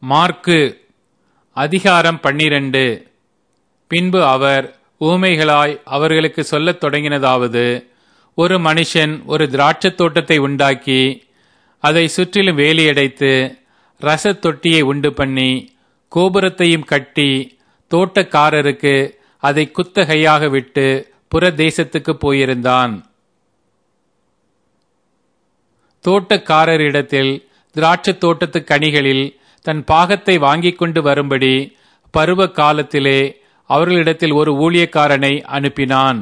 mark அதிகாரம் பன்னிரண்டு பின்பு அவர் ஊமைகளாய் அவர்களுக்கு சொல்லத் தொடங்கினதாவது ஒரு மனுஷன் ஒரு திராட்சத் தோட்டத்தை உண்டாக்கி அதை சுற்றிலும் வேலியடைத்து ரசத் தொட்டியை உண்டு பண்ணி கோபுரத்தையும் கட்டி தோட்டக்காரருக்கு அதை குத்தகையாக விட்டு புற தேசத்துக்கு போயிருந்தான் தோட்டக்காரரிடத்தில் திராட்சத் தோட்டத்து கனிகளில் தன் பாகத்தை வாங்கிக் கொண்டு வரும்படி பருவ காலத்திலே அவர்களிடத்தில் ஒரு ஊழியக்காரனை அனுப்பினான்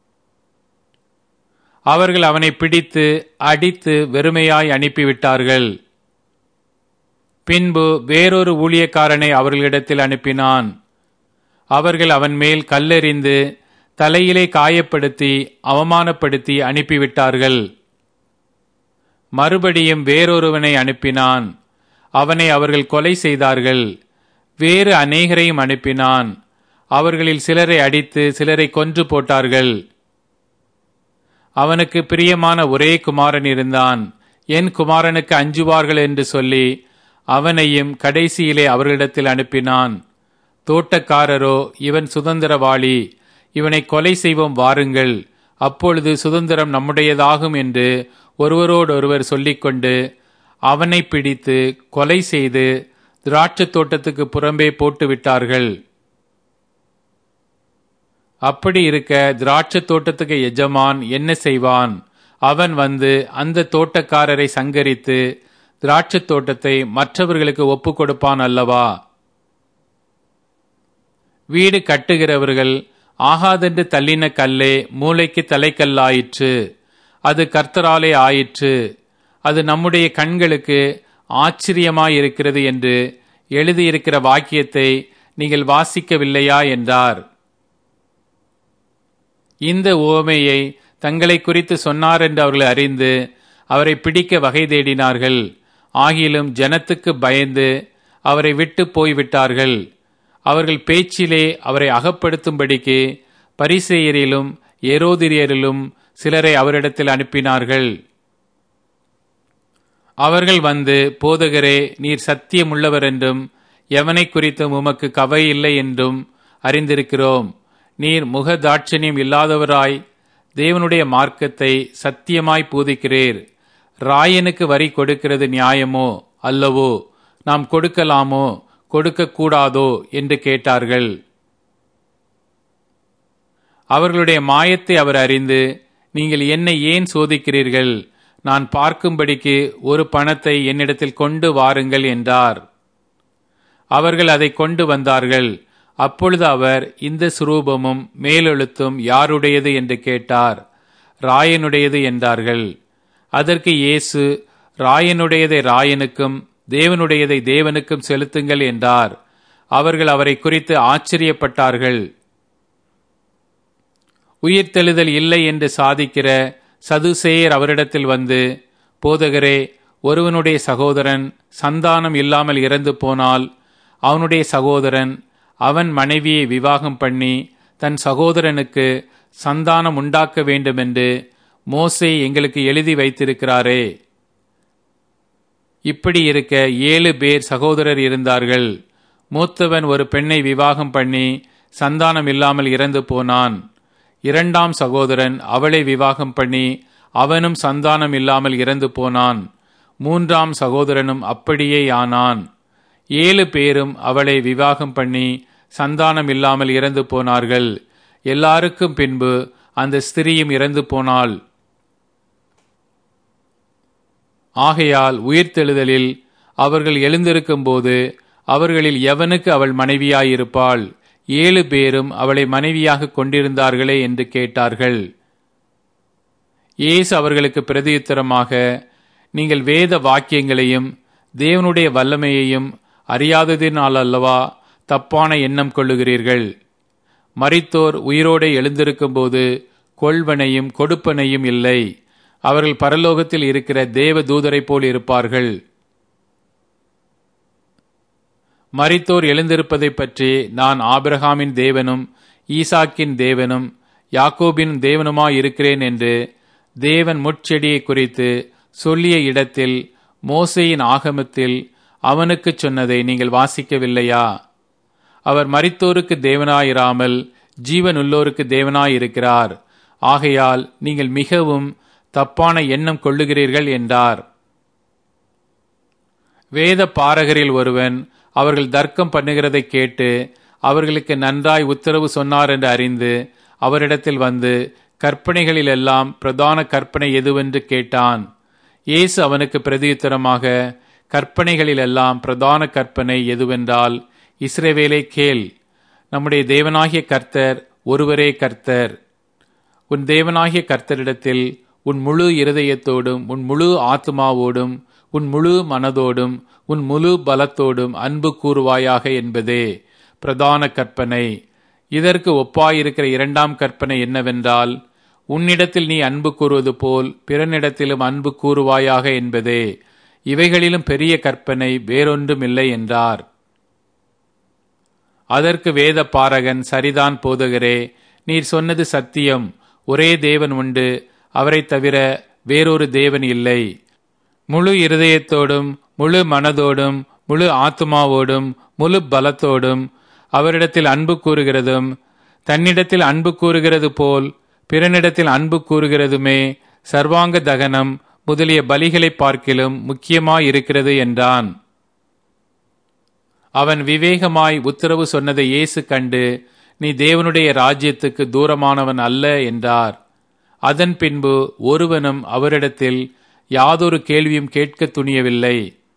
அவர்கள் அவனை பிடித்து அடித்து வெறுமையாய் அனுப்பிவிட்டார்கள் பின்பு வேறொரு ஊழியக்காரனை அவர்களிடத்தில் அனுப்பினான் அவர்கள் அவன் மேல் கல்லெறிந்து தலையிலே காயப்படுத்தி அவமானப்படுத்தி அனுப்பிவிட்டார்கள் மறுபடியும் வேறொருவனை அனுப்பினான் அவனை அவர்கள் கொலை செய்தார்கள் வேறு அநேகரையும் அனுப்பினான் அவர்களில் சிலரை அடித்து சிலரை கொன்று போட்டார்கள் அவனுக்கு பிரியமான ஒரே குமாரன் இருந்தான் என் குமாரனுக்கு அஞ்சுவார்கள் என்று சொல்லி அவனையும் கடைசியிலே அவர்களிடத்தில் அனுப்பினான் தோட்டக்காரரோ இவன் சுதந்திரவாளி இவனை கொலை செய்வோம் வாருங்கள் அப்பொழுது சுதந்திரம் நம்முடையதாகும் என்று ஒருவரோடொருவர் சொல்லிக்கொண்டு அவனை பிடித்து கொலை செய்து திராட்சத் தோட்டத்துக்கு புறம்பே போட்டு விட்டார்கள் அப்படி இருக்க திராட்சத் தோட்டத்துக்கு எஜமான் என்ன செய்வான் அவன் வந்து அந்த தோட்டக்காரரை சங்கரித்து திராட்சத் தோட்டத்தை மற்றவர்களுக்கு ஒப்பு கொடுப்பான் அல்லவா வீடு கட்டுகிறவர்கள் ஆகாதென்று தள்ளின கல்லே மூளைக்கு தலைக்கல்லாயிற்று அது கர்த்தராலே ஆயிற்று அது நம்முடைய கண்களுக்கு ஆச்சரியமாயிருக்கிறது என்று எழுதியிருக்கிற வாக்கியத்தை நீங்கள் வாசிக்கவில்லையா என்றார் இந்த ஓமையை தங்களை குறித்து சொன்னார் என்று அவர்கள் அறிந்து அவரை பிடிக்க வகை தேடினார்கள் ஆகிலும் ஜனத்துக்கு பயந்து அவரை விட்டு போய்விட்டார்கள் அவர்கள் பேச்சிலே அவரை அகப்படுத்தும்படிக்கு பரிசெயரிலும் ஏரோதிரியரிலும் சிலரை அவரிடத்தில் அனுப்பினார்கள் அவர்கள் வந்து போதகரே நீர் சத்தியமுள்ளவர் என்றும் எவனை குறித்தும் உமக்கு கவை இல்லை என்றும் அறிந்திருக்கிறோம் நீர் முக தாட்சணியம் இல்லாதவராய் தேவனுடைய மார்க்கத்தை சத்தியமாய் பூதிக்கிறீர் ராயனுக்கு வரி கொடுக்கிறது நியாயமோ அல்லவோ நாம் கொடுக்கலாமோ கொடுக்க கூடாதோ என்று கேட்டார்கள் அவர்களுடைய மாயத்தை அவர் அறிந்து நீங்கள் என்னை ஏன் சோதிக்கிறீர்கள் நான் பார்க்கும்படிக்கு ஒரு பணத்தை என்னிடத்தில் கொண்டு வாருங்கள் என்றார் அவர்கள் அதை கொண்டு வந்தார்கள் அப்பொழுது அவர் இந்த சுரூபமும் மேலெழுத்தும் யாருடையது என்று கேட்டார் ராயனுடையது என்றார்கள் அதற்கு இயேசு ராயனுடையதை ராயனுக்கும் தேவனுடையதை தேவனுக்கும் செலுத்துங்கள் என்றார் அவர்கள் அவரை குறித்து ஆச்சரியப்பட்டார்கள் உயிர்த்தெழுதல் இல்லை என்று சாதிக்கிற சதுசேயர் அவரிடத்தில் வந்து போதகரே ஒருவனுடைய சகோதரன் சந்தானம் இல்லாமல் இறந்து போனால் அவனுடைய சகோதரன் அவன் மனைவியை விவாகம் பண்ணி தன் சகோதரனுக்கு சந்தானம் உண்டாக்க வேண்டுமென்று மோசே எங்களுக்கு எழுதி வைத்திருக்கிறாரே இப்படி இருக்க ஏழு பேர் சகோதரர் இருந்தார்கள் மூத்தவன் ஒரு பெண்ணை விவாகம் பண்ணி சந்தானம் இல்லாமல் இறந்து போனான் இரண்டாம் சகோதரன் அவளை விவாகம் பண்ணி அவனும் சந்தானம் இல்லாமல் இறந்து போனான் மூன்றாம் சகோதரனும் அப்படியே ஆனான் ஏழு பேரும் அவளை விவாகம் பண்ணி சந்தானம் இல்லாமல் இறந்து போனார்கள் எல்லாருக்கும் பின்பு அந்த ஸ்திரீயும் இறந்து போனாள் ஆகையால் உயிர்த்தெழுதலில் அவர்கள் எழுந்திருக்கும் போது அவர்களில் எவனுக்கு அவள் மனைவியாயிருப்பாள் ஏழு பேரும் அவளை மனைவியாக கொண்டிருந்தார்களே என்று கேட்டார்கள் இயேசு அவர்களுக்கு பிரதியுத்தரமாக நீங்கள் வேத வாக்கியங்களையும் தேவனுடைய வல்லமையையும் அறியாததினால் அல்லவா தப்பான எண்ணம் கொள்ளுகிறீர்கள் மரித்தோர் உயிரோடு எழுந்திருக்கும்போது கொள்வனையும் கொடுப்பனையும் இல்லை அவர்கள் பரலோகத்தில் இருக்கிற தேவ தூதரை போல் இருப்பார்கள் மரித்தோர் எழுந்திருப்பதை பற்றி நான் ஆபிரகாமின் தேவனும் ஈசாக்கின் தேவனும் யாக்கோபின் தேவனுமாய் இருக்கிறேன் என்று தேவன் முட்செடியை குறித்து சொல்லிய இடத்தில் மோசையின் ஆகமத்தில் அவனுக்குச் சொன்னதை நீங்கள் வாசிக்கவில்லையா அவர் மரித்தோருக்கு தேவனாயிராமல் ஜீவனுள்ளோருக்கு தேவனாயிருக்கிறார் ஆகையால் நீங்கள் மிகவும் தப்பான எண்ணம் கொள்ளுகிறீர்கள் என்றார் வேத பாரகரில் ஒருவன் அவர்கள் தர்க்கம் பண்ணுகிறதை கேட்டு அவர்களுக்கு நன்றாய் உத்தரவு சொன்னார் என்று அறிந்து அவரிடத்தில் வந்து கற்பனைகளிலெல்லாம் பிரதான கற்பனை எதுவென்று கேட்டான் இயேசு அவனுக்கு பிரதியுத்தரமாக கற்பனைகளிலெல்லாம் பிரதான கற்பனை எதுவென்றால் இஸ்ரவேலே கேள் நம்முடைய தேவனாகிய கர்த்தர் ஒருவரே கர்த்தர் உன் தேவனாகிய கர்த்தரிடத்தில் உன் முழு இருதயத்தோடும் உன் முழு ஆத்மாவோடும் உன் முழு மனதோடும் உன் முழு பலத்தோடும் அன்பு கூறுவாயாக என்பதே பிரதான கற்பனை இதற்கு ஒப்பாயிருக்கிற இரண்டாம் கற்பனை என்னவென்றால் உன்னிடத்தில் நீ அன்பு கூறுவது போல் பிறனிடத்திலும் அன்பு கூறுவாயாக என்பதே இவைகளிலும் பெரிய கற்பனை வேறொன்றுமில்லை என்றார் அதற்கு வேத பாரகன் சரிதான் போதகரே நீர் சொன்னது சத்தியம் ஒரே தேவன் உண்டு அவரைத் தவிர வேறொரு தேவன் இல்லை முழு இருதயத்தோடும் முழு மனதோடும் முழு ஆத்மாவோடும் முழு பலத்தோடும் அவரிடத்தில் அன்பு கூறுகிறதும் தன்னிடத்தில் அன்பு கூறுகிறது போல் பிறனிடத்தில் அன்பு கூறுகிறதுமே சர்வாங்க தகனம் முதலிய பலிகளை பார்க்கிலும் முக்கியமாயிருக்கிறது என்றான் அவன் விவேகமாய் உத்தரவு சொன்னதை இயேசு கண்டு நீ தேவனுடைய ராஜ்யத்துக்கு தூரமானவன் அல்ல என்றார் அதன் பின்பு ஒருவனும் அவரிடத்தில் யாதொரு கேள்வியும் கேட்க துணியவில்லை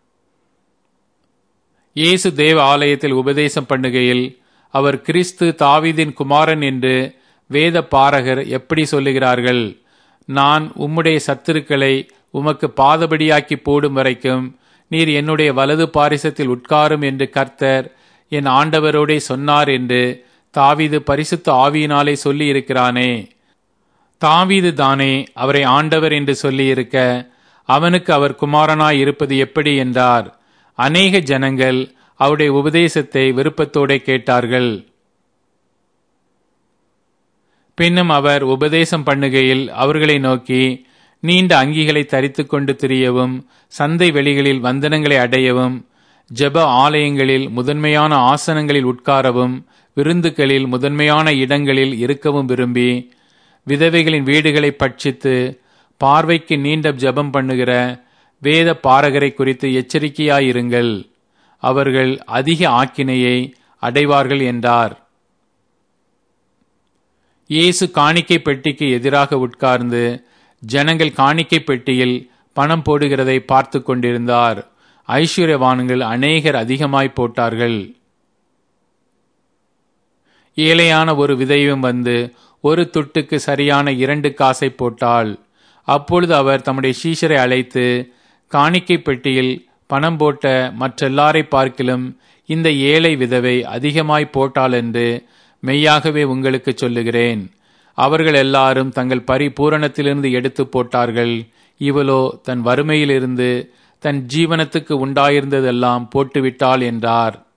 இயேசு தேவ ஆலயத்தில் உபதேசம் பண்ணுகையில் அவர் கிறிஸ்து தாவீதின் குமாரன் என்று வேத பாரகர் எப்படி சொல்லுகிறார்கள் நான் உம்முடைய சத்துருக்களை உமக்கு பாதபடியாக்கி போடும் வரைக்கும் நீர் என்னுடைய வலது பாரிசத்தில் உட்காரும் என்று கர்த்தர் என் ஆண்டவரோடே சொன்னார் என்று தாவீது பரிசுத்த ஆவியினாலே சொல்லி இருக்கிறானே தாவீது தானே அவரை ஆண்டவர் என்று சொல்லியிருக்க அவனுக்கு அவர் குமாரனாய் இருப்பது எப்படி என்றார் அநேக ஜனங்கள் அவருடைய உபதேசத்தை விருப்பத்தோടെ கேட்டார்கள் பின்னும் அவர் உபதேசம் பண்ணுகையில் அவர்களை நோக்கி நீண்ட அங்கிகளை தரித்து கொண்டு திரியவும் சந்தை வெளிகளில் வந்தனங்களை அடையவும் ஜெப ஆலயங்களில் முதன்மையான ஆசனங்களில் உட்காரவும் விருந்துகளில் முதன்மையான இடங்களில் இருக்கவும் விரும்பி விதவைகளின் வீடுகளை பட்சித்து பார்வைக்கு நீண்ட ஜெபம் பண்ணுகிற வேத பாரகரை குறித்து எச்சரிக்கையாயிருங்கள் அவர்கள் அதிக ஆக்கினையை அடைவார்கள் என்றார் இயேசு காணிக்கை பெட்டிக்கு எதிராக உட்கார்ந்து ஜனங்கள் காணிக்கை பெட்டியில் பணம் போடுகிறதை பார்த்து கொண்டிருந்தார் ஐஸ்வர்யவான்கள் அநேகர் அதிகமாய் போட்டார்கள் ஏழையான ஒரு விதையும் வந்து ஒரு துட்டுக்கு சரியான இரண்டு காசை போட்டாள் அப்பொழுது அவர் தம்முடைய சீஷரை அழைத்து காணிக்கை பெட்டியில் பணம் போட்ட மற்றெல்லாரை பார்க்கிலும் இந்த ஏழை விதவை அதிகமாய் போட்டாள் என்று மெய்யாகவே உங்களுக்கு சொல்லுகிறேன் அவர்கள் எல்லாரும் தங்கள் பரிபூரணத்திலிருந்து எடுத்து போட்டார்கள் இவளோ தன் வறுமையிலிருந்து தன் ஜீவனத்துக்கு உண்டாயிருந்ததெல்லாம் போட்டுவிட்டாள் என்றார்